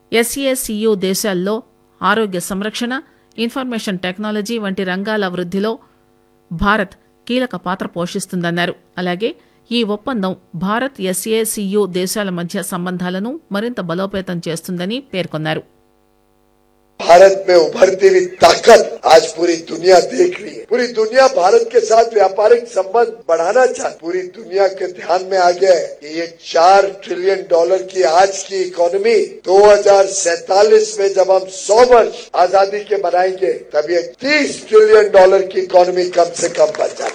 SACU దేశాల్లో ఆరోగ్య సంరక్షణ ఇన్ఫర్మేషన్ టెక్నాలజీ వంటి రంగాల వృద్ధిలో భారత్ కీలక పాత్ర పోషిస్తుందన్నారు అలాగే ఈ ఒప్పందం భారత్ ఎస్ఏసియు దేశాల మధ్య సంబంధాలను మరింత బలోపేతం చేస్తుందని పేర్కొన్నారు भारत में उभरती हुई ताकत आज पूरी दुनिया देख रही है पूरी दुनिया भारत के साथ व्यापारिक संबंध बढ़ाना चाहती पूरी दुनिया के ध्यान में आ गया है कि ये चार ट्रिलियन डॉलर की आज की इकोनॉमी 2047 में जब हम 100 वर्ष आजादी के बनाएंगे तब ये 30 ट्रिलियन डॉलर की इकोनॉमी कम से कम बन जाए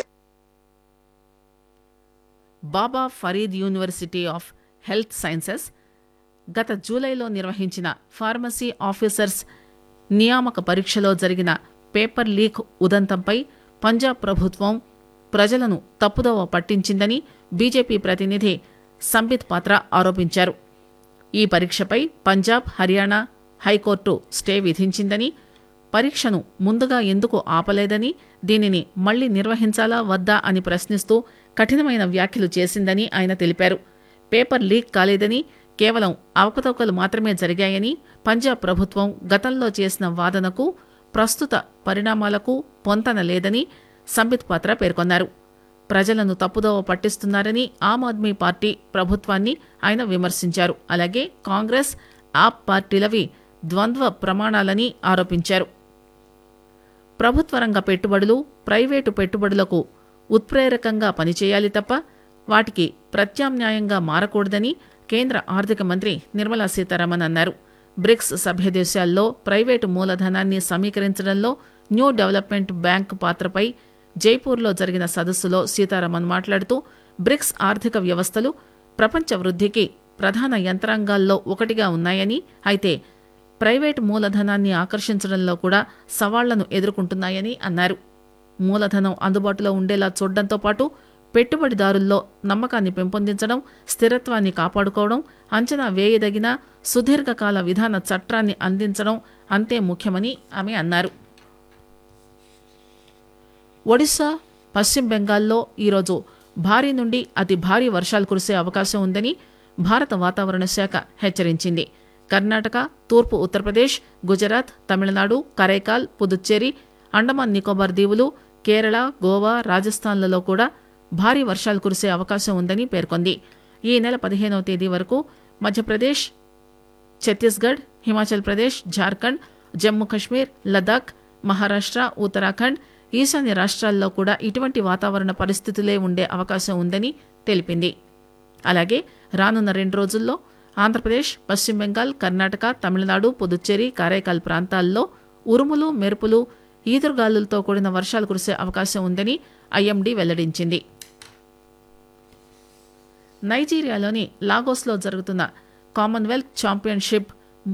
Baba Farid university of health sciences గత జూలైలో నిర్వహించిన ఫార్మసీ ఆఫీసర్స్ నియామక పరీక్షలో జరిగిన పేపర్ లీక్ ఉదంతంపై పంజాబ్ ప్రభుత్వం ప్రజలను తప్పుదోవ పట్టించిందని బీజేపీ ప్రతినిధి సంబిత్ పాత్ర ఆరోపించారు ఈ పరీక్షపై పంజాబ్ హర్యానా హైకోర్టు స్టే విధించిందని పరీక్షను ముందుగా ఎందుకు ఆపలేదని దీనిని మళ్లీ నిర్వహించాలా వద్దా అని ప్రశ్నిస్తూ కఠినమైన వ్యాఖ్యలు చేసిందని ఆయన తెలిపారు పేపర్ లీక్ కాలేదని కేవలం అవకతవకలు మాత్రమే జరిగాయని పంజాబ్ ప్రభుత్వం గతంలో చేసిన వాదనకు ప్రస్తుత పరిణామాలకు పొంతన లేదని సంబిత్ పాత్ర పేర్కొన్నారు ప్రజలను తప్పుదోవ పట్టిస్తున్నారని ఆమ్ ఆద్మీ పార్టీ ప్రభుత్వాన్ని ఆయన విమర్శించారు అలాగే కాంగ్రెస్ ఆప్ పార్టీలవి ద్వంద్వ ప్రమాణాలని ఆరోపించారు ప్రభుత్వ రంగ పెట్టుబడులు ప్రైవేటు పెట్టుబడులకు ఉత్ప్రేరకంగా పనిచేయాలి తప్ప వాటికి ప్రత్యామ్నాయంగా మారకూడదని కేంద్ర ఆర్థిక మంత్రి నిర్మలా సీతారామన్ అన్నారు బ్రిక్స్ సభ్య దేశాల్లో ప్రైవేటు మూలధనాన్ని సమీకరించడంలో న్యూ డెవలప్మెంట్ బ్యాంక్ పాత్రపై జైపూర్లో జరిగిన సదస్సులో సీతారామన్ మాట్లాడుతూ బ్రిక్స్ ఆర్థిక వ్యవస్థలు ప్రపంచ వృద్ధికి ప్రధాన యంత్రాంగాల్లో ఒకటిగా ఉన్నాయని అయితే ప్రైవేటు మూలధనాన్ని ఆకర్షించడంలో కూడా సవాళ్లను ఎదుర్కొంటున్నాయని అన్నారు మూలధనం అందుబాటులో ఉండేలా చూడడంతో పాటు పెట్టుబడిదారుల్లో నమ్మకాన్ని పెంపొందించడం స్థిరత్వాన్ని కాపాడుకోవడం అంచనా వేయదగిన సుదీర్ఘకాల విధాన చట్టాన్ని అందించడం అంతే ముఖ్యమని ఆమె అన్నారు ఒడిశా పశ్చిమ బెంగాల్లో ఈరోజు భారీ నుండి అతి భారీ వర్షాలు కురిసే అవకాశం ఉందని భారత వాతావరణ శాఖ హెచ్చరించింది కర్ణాటక తూర్పు ఉత్తరప్రదేశ్ గుజరాత్ తమిళనాడు కరైకాల్ పుదుచ్చేరి అండమాన్ నికోబార్ దీవులు కేరళ గోవా రాజస్థాన్లలో కూడా భారీ వర్షాలు కురిసే అవకాశం ఉందని పేర్కొంది ఈ నెల పదిహేనవ తేదీ వరకు మధ్యప్రదేశ్ ఛత్తీస్గఢ్ హిమాచల్ ప్రదేశ్ జార్ఖండ్ జమ్మూ కశ్మీర్ లదాఖ్ మహారాష్ట్ర ఉత్తరాఖండ్ ఈశాన్య రాష్ట్రాల్లో కూడా ఇటువంటి వాతావరణ పరిస్థితులే ఉండే అవకాశం ఉందని తెలిపింది అలాగే రానున్న రెండు రోజుల్లో ఆంధ్రప్రదేశ్ పశ్చిమ బెంగాల్ కర్ణాటక తమిళనాడు పుదుచ్చేరి కారైకాల్ ప్రాంతాల్లో ఉరుములు మెరుపులు ఈదురుగాలులతో కూడిన వర్షాలు కురిసే అవకాశం ఉందని ఐఎండీ వెల్లడించింది నైజీరియాలోని లాగోస్లో జరుగుతున్న కామన్వెల్త్ ఛాంపియన్షిప్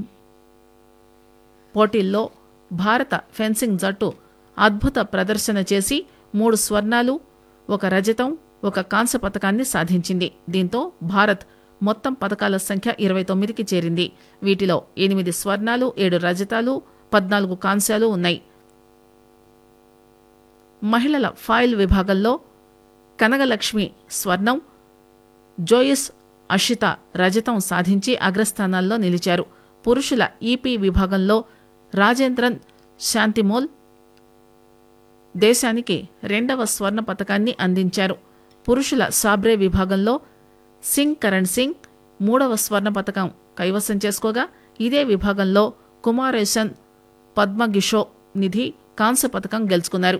పోటీల్లో భారత ఫెన్సింగ్ జట్టు అద్భుత ప్రదర్శన చేసి మూడు స్వర్ణాలు ఒక రజతం ఒక కాంస్య పథకాన్ని సాధించింది దీంతో భారత్ మొత్తం పథకాల సంఖ్య ఇరవై తొమ్మిదికి చేరింది వీటిలో ఎనిమిది స్వర్ణాలు ఏడు రజతాలు పద్నాలుగు కాంస్యాలు ఉన్నాయి మహిళల ఫాయిల్ విభాగంలో కనగలక్ష్మి స్వర్ణం జోయిస్ అషిత రజతం సాధించి అగ్రస్థానాల్లో నిలిచారు పురుషుల ఈపీ విభాగంలో రాజేంద్రన్ శాంతిమోల్ దేశానికి రెండవ స్వర్ణ పథకాన్ని అందించారు పురుషుల సాబ్రే విభాగంలో సింగ్ కరణ్ సింగ్ మూడవ స్వర్ణ పథకం కైవసం చేసుకోగా ఇదే విభాగంలో కుమారేశన్ పద్మగిషో నిధి కాంస్య పథకం గెలుచుకున్నారు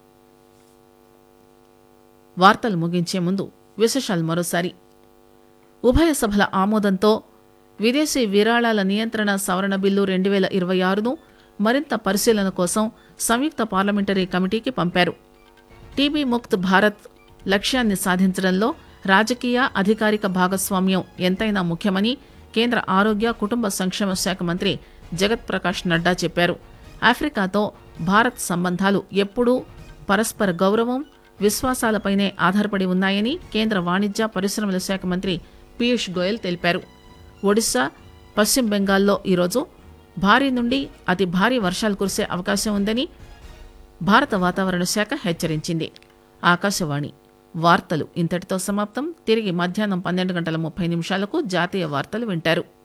వార్తలు ముగించే ముందు విశేషాలు మరోసారి ఉభయ సభల ఆమోదంతో విదేశీ విరాళాల నియంత్రణ సవరణ బిల్లు రెండు వేల ఇరవై ఆరును మరింత పరిశీలన కోసం సంయుక్త పార్లమెంటరీ కమిటీకి పంపారు టీబీ ముక్త్ భారత్ లక్ష్యాన్ని సాధించడంలో రాజకీయ అధికారిక భాగస్వామ్యం ఎంతైనా ముఖ్యమని కేంద్ర ఆరోగ్య కుటుంబ సంక్షేమ శాఖ మంత్రి జగత్ ప్రకాష్ నడ్డా చెప్పారు ఆఫ్రికాతో భారత్ సంబంధాలు ఎప్పుడూ పరస్పర గౌరవం విశ్వాసాలపైనే ఆధారపడి ఉన్నాయని కేంద్ర వాణిజ్య పరిశ్రమల శాఖ మంత్రి పీయూష్ గోయల్ తెలిపారు ఒడిశా పశ్చిమ బెంగాల్లో ఈరోజు భారీ నుండి అతి భారీ వర్షాలు కురిసే అవకాశం ఉందని భారత వాతావరణ శాఖ హెచ్చరించింది ఆకాశవాణి వార్తలు ఇంతటితో సమాప్తం తిరిగి మధ్యాహ్నం పన్నెండు గంటల ముప్పై నిమిషాలకు జాతీయ వార్తలు వింటారు